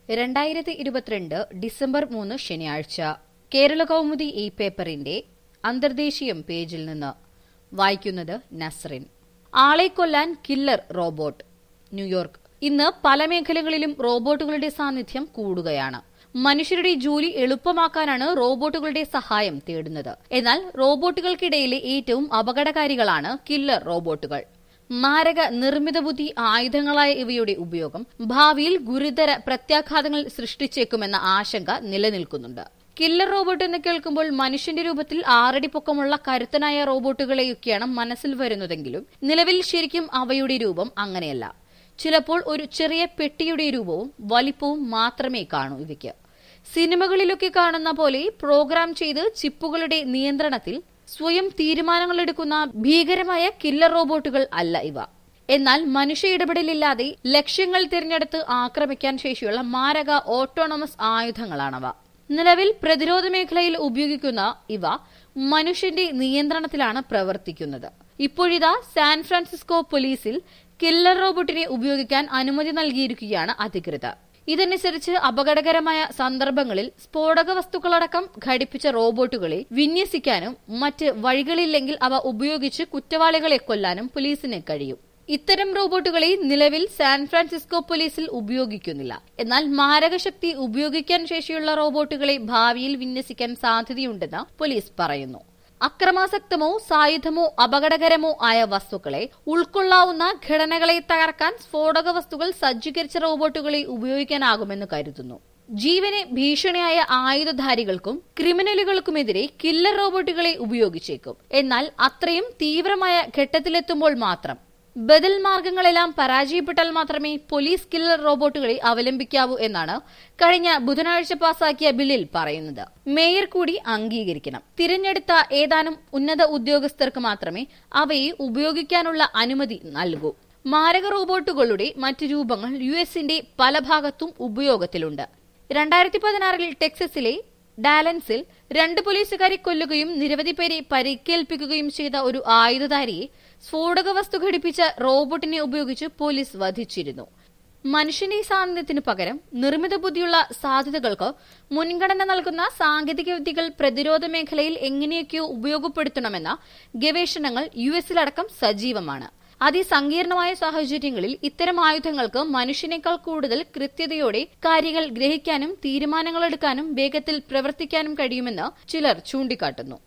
രണ്ടായിരത്തി ഇരുപത്തിരണ്ട് ഡിസംബർ മൂന്ന് ശനിയാഴ്ച കേരള കൗമുദി ഈ പേപ്പറിന്റെ അന്തർദേശീയം പേജിൽ നിന്ന് വായിക്കുന്നത് നസ്റിൻ ആളെ കൊല്ലാൻ കില്ലർ റോബോട്ട് ന്യൂയോർക്ക് ഇന്ന് പല മേഖലകളിലും റോബോട്ടുകളുടെ സാന്നിധ്യം കൂടുകയാണ് മനുഷ്യരുടെ ജോലി എളുപ്പമാക്കാനാണ് റോബോട്ടുകളുടെ സഹായം തേടുന്നത് എന്നാൽ റോബോട്ടുകൾക്കിടയിലെ ഏറ്റവും അപകടകാരികളാണ് കില്ലർ റോബോട്ടുകൾ മാരക നിർമ്മിത ബുദ്ധി ആയുധങ്ങളായ ഇവയുടെ ഉപയോഗം ഭാവിയിൽ ഗുരുതര പ്രത്യാഘാതങ്ങൾ സൃഷ്ടിച്ചേക്കുമെന്ന ആശങ്ക നിലനിൽക്കുന്നുണ്ട് കില്ലർ റോബോട്ട് എന്ന് കേൾക്കുമ്പോൾ മനുഷ്യന്റെ രൂപത്തിൽ ആറടി പൊക്കമുള്ള കരുത്തനായ റോബോട്ടുകളെയൊക്കെയാണ് മനസ്സിൽ വരുന്നതെങ്കിലും നിലവിൽ ശരിക്കും അവയുടെ രൂപം അങ്ങനെയല്ല ചിലപ്പോൾ ഒരു ചെറിയ പെട്ടിയുടെ രൂപവും വലിപ്പവും മാത്രമേ കാണൂ ഇവയ്ക്ക് സിനിമകളിലൊക്കെ കാണുന്ന പോലെ പ്രോഗ്രാം ചെയ്ത് ചിപ്പുകളുടെ നിയന്ത്രണത്തിൽ സ്വയം തീരുമാനങ്ങൾ എടുക്കുന്ന ഭീകരമായ കില്ലർ റോബോട്ടുകൾ അല്ല ഇവ എന്നാൽ മനുഷ്യ ഇടപെടലില്ലാതെ ലക്ഷ്യങ്ങൾ തിരഞ്ഞെടുത്ത് ആക്രമിക്കാൻ ശേഷിയുള്ള മാരക ഓട്ടോണമസ് ആയുധങ്ങളാണവ നിലവിൽ പ്രതിരോധ മേഖലയിൽ ഉപയോഗിക്കുന്ന ഇവ മനുഷ്യന്റെ നിയന്ത്രണത്തിലാണ് പ്രവർത്തിക്കുന്നത് ഇപ്പോഴിതാ സാൻ ഫ്രാൻസിസ്കോ പോലീസിൽ കില്ലർ റോബോട്ടിനെ ഉപയോഗിക്കാൻ അനുമതി നൽകിയിരിക്കുകയാണ് അധികൃതർ ഇതനുസരിച്ച് അപകടകരമായ സന്ദർഭങ്ങളിൽ സ്ഫോടക വസ്തുക്കളടക്കം ഘടിപ്പിച്ച റോബോട്ടുകളെ വിന്യസിക്കാനും മറ്റ് വഴികളില്ലെങ്കിൽ അവ ഉപയോഗിച്ച് കുറ്റവാളികളെ കൊല്ലാനും പോലീസിന് കഴിയും ഇത്തരം റോബോട്ടുകളെ നിലവിൽ സാൻ ഫ്രാൻസിസ്കോ പോലീസിൽ ഉപയോഗിക്കുന്നില്ല എന്നാൽ മാരകശക്തി ഉപയോഗിക്കാൻ ശേഷിയുള്ള റോബോട്ടുകളെ ഭാവിയിൽ വിന്യസിക്കാൻ സാധ്യതയുണ്ടെന്ന് പോലീസ് പറയുന്നു അക്രമാസക്തമോ സായുധമോ അപകടകരമോ ആയ വസ്തുക്കളെ ഉൾക്കൊള്ളാവുന്ന ഘടനകളെ തകർക്കാൻ സ്ഫോടക വസ്തുക്കൾ സജ്ജീകരിച്ച റോബോട്ടുകളെ ഉപയോഗിക്കാനാകുമെന്ന് കരുതുന്നു ജീവന് ഭീഷണിയായ ആയുധധാരികൾക്കും ക്രിമിനലുകൾക്കുമെതിരെ കില്ലർ റോബോട്ടുകളെ ഉപയോഗിച്ചേക്കും എന്നാൽ അത്രയും തീവ്രമായ ഘട്ടത്തിലെത്തുമ്പോൾ മാത്രം ബദൽ മാർഗങ്ങളെല്ലാം പരാജയപ്പെട്ടാൽ മാത്രമേ പോലീസ് കില്ലർ റോബോട്ടുകളെ അവലംബിക്കാവൂ എന്നാണ് കഴിഞ്ഞ ബുധനാഴ്ച പാസാക്കിയ ബില്ലിൽ പറയുന്നത് മേയർ കൂടി അംഗീകരിക്കണം തിരഞ്ഞെടുത്ത ഏതാനും ഉന്നത ഉദ്യോഗസ്ഥർക്ക് മാത്രമേ അവയെ ഉപയോഗിക്കാനുള്ള അനുമതി നൽകൂ മാരക റോബോട്ടുകളുടെ മറ്റു രൂപങ്ങൾ യു എസിന്റെ പല ഭാഗത്തും ഉപയോഗത്തിലുണ്ട് രണ്ടായിരത്തി പതിനാറിൽ ടെക്സസിലെ ഡാലൻസിൽ രണ്ട് പോലീസുകാരെ കൊല്ലുകയും നിരവധി പേരെ പരിക്കേൽപ്പിക്കുകയും ചെയ്ത ഒരു ആയുധധാരിയെ സ്ഫോടക വസ്തു ഘടിപ്പിച്ച റോബോട്ടിനെ ഉപയോഗിച്ച് പോലീസ് വധിച്ചിരുന്നു മനുഷ്യന്റെ സാന്നിധ്യത്തിനു പകരം നിർമ്മിത ബുദ്ധിയുള്ള സാധ്യതകൾക്ക് മുൻഗണന നൽകുന്ന സാങ്കേതിക വിദ്യകൾ പ്രതിരോധ മേഖലയിൽ എങ്ങനെയൊക്കെയോ ഉപയോഗപ്പെടുത്തണമെന്ന ഗവേഷണങ്ങൾ യു എസിലടക്കം സജീവമാണ് അതിസങ്കീർണമായ സാഹചര്യങ്ങളിൽ ഇത്തരം ആയുധങ്ങൾക്ക് മനുഷ്യനേക്കാൾ കൂടുതൽ കൃത്യതയോടെ കാര്യങ്ങൾ ഗ്രഹിക്കാനും തീരുമാനങ്ങളെടുക്കാനും വേഗത്തിൽ പ്രവർത്തിക്കാനും കഴിയുമെന്ന് ചിലർ ചൂണ്ടിക്കാട്ടുന്നു